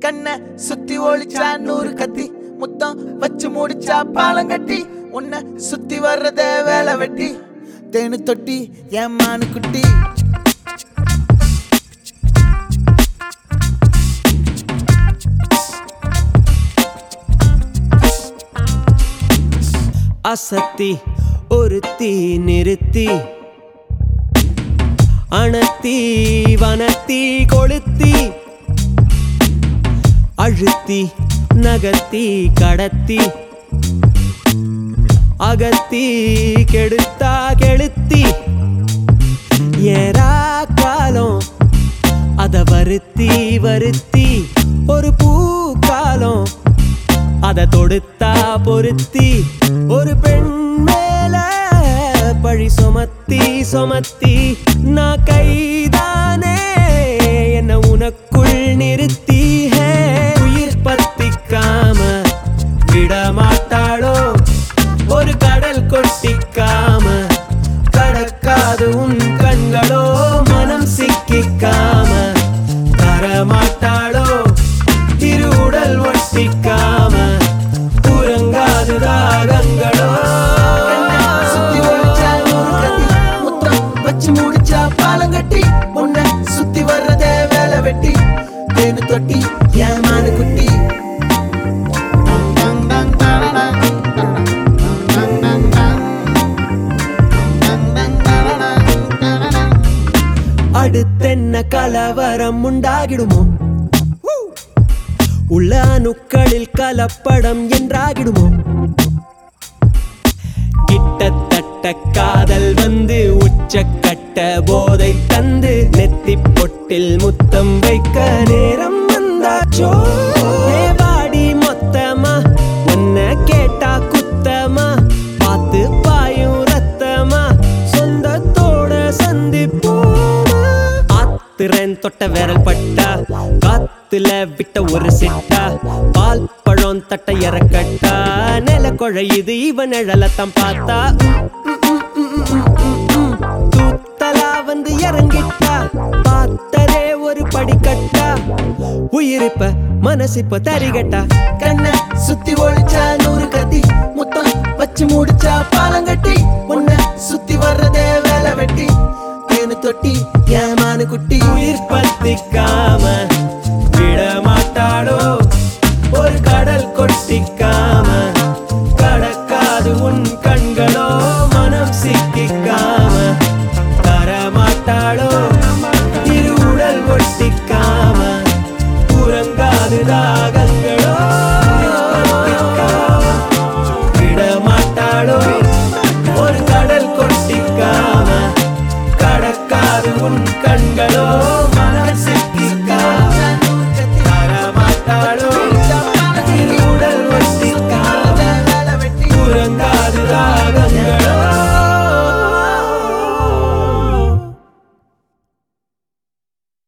கண்ணை சுத்தி ஒளிச்சா நூறு கத்தி முத்தம் வச்சு முடிச்சா பாலம் கட்டி உன்னை சுத்தி வர்றத வேலை வெட்டி தேனு தொட்டி என் மானு குட்டி அசத்தி ஒருத்தி நிறுத்தி அணத்தி வனத்தி கொளுத்தி அழுத்தி நகர்த்தி கடத்தி அகத்தி கெடுத்தா கெளுத்தி ஏரா காலம் அத வருத்தி வருத்தி ஒரு பூக்காலம் அத தொடுத்தா பொருத்தி ஒரு பெண் மேல பழி சுமத்தி சுமத்தி நான் கைதானே என்ன உனக்குள் நிறுத்தி ஹே, உயிர் பத்திக்காம விட மாட்டாளோ ஒரு கடல் கொட்டிக்காம கடக்காது உன் கண்களோ மனம் சிக்கிக்காம தரமாட்டாளோ திரு உடல் ஒட்டிக்காம உறங்காது ராகங்களோ சுத்தி ஒளிச்சா நூறு கத்தி முத்தம் வச்சு முடிச்சா பாலம் கட்டி உன்னை சுத்தி வர்றத வேலை வெட்டி தேனு தொட்டி என் மானு குட்டி அடுத்தென்ன கலவரம் உண்டாகிடுமோ உள்ள அணுக்களில் கலப்படம் என்றாகிடுமோ கிட்டத்தட்ட காதல் வந்து உச்சக்கட்ட போதை தந்து நெத்தி பொட்டில் முத்தம் வைக்க நேரம் வந்தாச்சோ ஏ வாடி மொத்தமா உன்னை கேட்டா குத்தமா பார்த்து பாயும் ரத்தமா சொந்தத்தோட சந்திப்போமா ஆத்திரன் தொட்ட விரல் பட்டா காத்துல விட்ட ஒரு சிட்டா பால் பழம் தட்ட இறக்கட்டா நில குழையுது இவன் நிழலத்தான் பார்த்தா தூத்தலா வந்து இறங்கிட்டா பார்த்தரே ஒரு படிக்கட்டா உயிரிப்ப மனசிப்ப தரிகட்டா கண்ணை சுத்தி ஒளிச்சா நூறு கத்தி முத்தம் வச்சு முடிச்சா பாலம் கட்டி உன்னை சுத்தி வர்றதே வேலை வெட்டி தேனு தொட்டி என் மானு குட்டி உயிர் பத்திக்காம விட மாட்டாளோ ஒரு கடல் கொட்டிக்காம கடக்காது உன் கண்களோ மனம் சிக்கிக்காம தரமாட்டாளோ இரு உடல் ஒட்டிக்காம உறங்காது ராகங்களோ